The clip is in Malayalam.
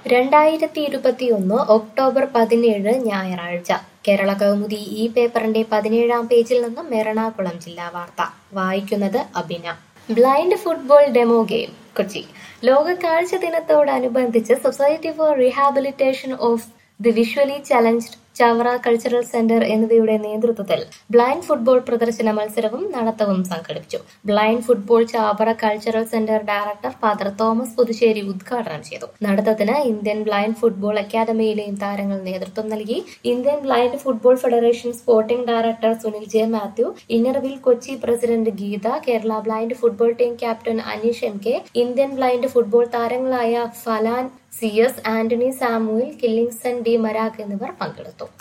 രണ്ടായിരത്തി ഇരുപത്തിയൊന്ന് ഒക്ടോബർ പതിനേഴ് ഞായറാഴ്ച കേരള കൗമുദി ഈ പേപ്പറിന്റെ പതിനേഴാം പേജിൽ നിന്നും എറണാകുളം ജില്ലാ വാർത്ത വായിക്കുന്നത് Abhina blind football demo game Kochi ലോക കാഴ്ച ദിനത്തോടനുബന്ധിച്ച് society for rehabilitation of the visually challenged Chavara cultural centre എന്നിവയുടെ നേതൃത്വത്തിൽ ബ്ലൈൻഡ് ഫുട്ബോൾ പ്രദർശന മത്സരവും നടത്തവും സംഘടിപ്പിച്ചു blind football Chavara cultural centre director father Thomas Puthussery ഉദ്ഘാടനം ചെയ്തു നടത്തത്തിന് ഇന്ത്യൻ ബ്ലൈൻഡ് ഫുട്ബോൾ അക്കാദമിയിലെയും താരങ്ങൾ നേതൃത്വം നൽകി Indian blind football federation sporting director Sunil J Mathew inner wheel Kochi president Geetha Kerala blind football team captain Aneesh M K Indian blind football താരങ്ങളായ Falan C S Antony Samuel Killingson D Marag എന്നിവർ പങ്കെടുത്തു